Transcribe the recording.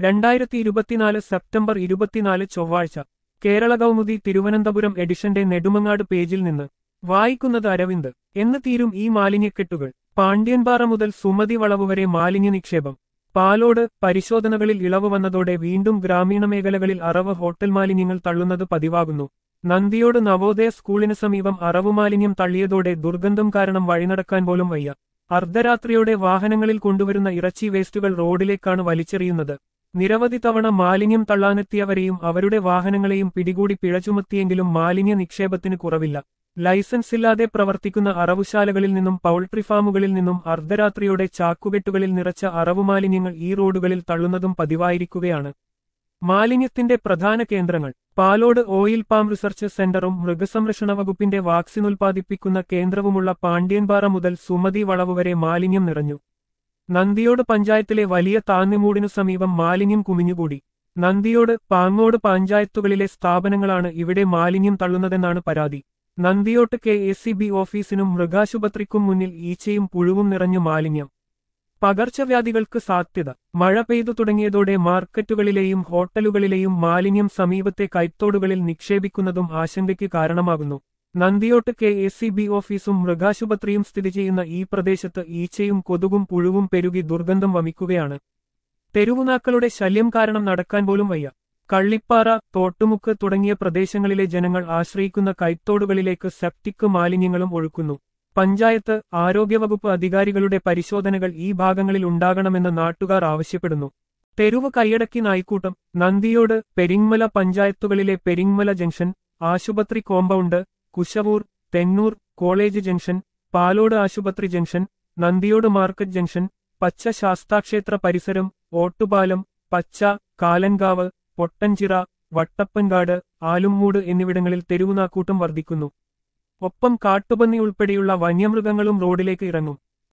രണ്ടായിരത്തി ഇരുപത്തിനാല് സെപ്റ്റംബർ ഇരുപത്തിനാല് ചൊവ്വാഴ്ച കേരള കൗമുദി തിരുവനന്തപുരം എഡിഷന്റെ നെടുമങ്ങാട് പേജിൽ നിന്ന് വായിക്കുന്നത് അരവിന്ദ് എന്ന് തീരും ഈ മാലിന്യക്കെട്ടുകൾ പാണ്ഡ്യൻപാറ മുതൽ സുമതി വളവ് വരെ മാലിന്യ നിക്ഷേപം പാലോട് പരിശോധനകളിൽ ഇളവ് വന്നതോടെ വീണ്ടും ഗ്രാമീണ മേഖലകളിൽ അറവ് ഹോട്ടൽ മാലിന്യങ്ങൾ തള്ളുന്നത് പതിവാകുന്നു നന്ദിയോട് നവോദയ സ്കൂളിന് സമീപം അറവു മാലിന്യം തള്ളിയതോടെ ദുർഗന്ധം കാരണം വഴിനടക്കാൻ പോലും വയ്യ അർദ്ധരാത്രിയോടെ വാഹനങ്ങളിൽ കൊണ്ടുവരുന്ന ഇറച്ചി വേസ്റ്റുകൾ റോഡിലേക്കാണ് വലിച്ചെറിയുന്നത് നിരവധി തവണ മാലിന്യം തള്ളാനെത്തിയവരെയും അവരുടെ വാഹനങ്ങളെയും പിടികൂടി പിഴ ചുമത്തിയെങ്കിലും മാലിന്യ നിക്ഷേപത്തിന് കുറവില്ല ലൈസൻസ് ഇല്ലാതെ പ്രവർത്തിക്കുന്ന അറവുശാലകളിൽ നിന്നും പൗൾട്രി ഫാമുകളിൽ നിന്നും അർദ്ധരാത്രിയോടെ ചാക്കുകെട്ടുകളിൽ നിറച്ച അറവുമാലിന്യങ്ങൾ ഈ റോഡുകളിൽ തള്ളുന്നതും പതിവായിരിക്കുകയാണ് മാലിന്യത്തിന്റെ പ്രധാന കേന്ദ്രങ്ങൾ പാലോട് ഓയിൽ പാം റിസർച്ച് സെന്ററും മൃഗസംരക്ഷണ വകുപ്പിന്റെ വാക്സിൻ ഉൽപ്പാദിപ്പിക്കുന്ന കേന്ദ്രവുമുള്ള പാണ്ഡ്യൻപാറ മുതൽ സുമതി വളവ് വരെ മാലിന്യം നിറഞ്ഞു നന്ദിയോട് പഞ്ചായത്തിലെ വലിയ താന്നിമൂടിനു സമീപം മാലിന്യം കുമിഞ്ഞുകൂടി നന്ദിയോട് പാങ്ങോട് പഞ്ചായത്തുകളിലെ സ്ഥാപനങ്ങളാണ് ഇവിടെ മാലിന്യം തള്ളുന്നതെന്നാണ് പരാതി Nanniyode K S C B ഓഫീസിനും മൃഗാശുപത്രിക്കും മുന്നിൽ ഈച്ചയും പുഴുവും നിറഞ്ഞു മാലിന്യം പകർച്ചവ്യാധികൾക്ക് സാധ്യത മഴ പെയ്തു തുടങ്ങിയതോടെ മാർക്കറ്റുകളിലെയും ഹോട്ടലുകളിലെയും മാലിന്യം സമീപത്തെ കൈത്തോടുകളിൽ നിക്ഷേപിക്കുന്നതും ആശങ്കയ്ക്ക് കാരണമാകുന്നു Nanniyode K S C B ഓഫീസും മൃഗാശുപത്രിയും സ്ഥിതി ചെയ്യുന്ന ഈ പ്രദേശത്ത് ഈച്ചയും കൊതുകും പുഴുവും പെരുകി ദുർഗന്ധം വമിക്കുകയാണ് തെരുവുനാക്കളുടെ ശല്യം കാരണം നടക്കാൻ പോലും വയ്യ കള്ളിപ്പാറ തോട്ടുമുക്ക് തുടങ്ങിയ പ്രദേശങ്ങളിലെ ജനങ്ങൾ ആശ്രയിക്കുന്ന കൈത്തോടുകളിലേക്ക് സെപ്റ്റിക് മാലിന്യങ്ങളും ഒഴുക്കുന്നു പഞ്ചായത്ത് ആരോഗ്യവകുപ്പ് അധികാരികളുടെ പരിശോധനകൾ ഈ ഭാഗങ്ങളിൽ ഉണ്ടാകണമെന്ന് നാട്ടുകാർ ആവശ്യപ്പെടുന്നു തെരുവ് കൈയടക്കി നായ്ക്കൂട്ടം നന്ദിയോട് പെരിങ്മല പഞ്ചായത്തുകളിലെ പെരിങ്മല ജംഗ്ഷൻ ആശുപത്രി compound Kushavoor Thennoor college junction Palode ആശുപത്രി ജംഗ്ഷൻ നന്ദിയോട് മാർക്കറ്റ് ജംഗ്ഷൻ പച്ച ശാസ്താക്ഷേത്ര പരിസരം ഓട്ടുപാലം പച്ച കാലൻകാവ് പൊട്ടൻചിറ വട്ടപ്പൻകാട് ആലുമ്മൂട് എന്നിവിടങ്ങളിൽ തെരുവുനാക്കൂട്ടം വർദ്ധിക്കുന്നു ഒപ്പം കാട്ടുപന്നി ഉൾപ്പെടെയുള്ള വന്യമൃഗങ്ങളും റോഡിലേക്ക് ഇറങ്ങും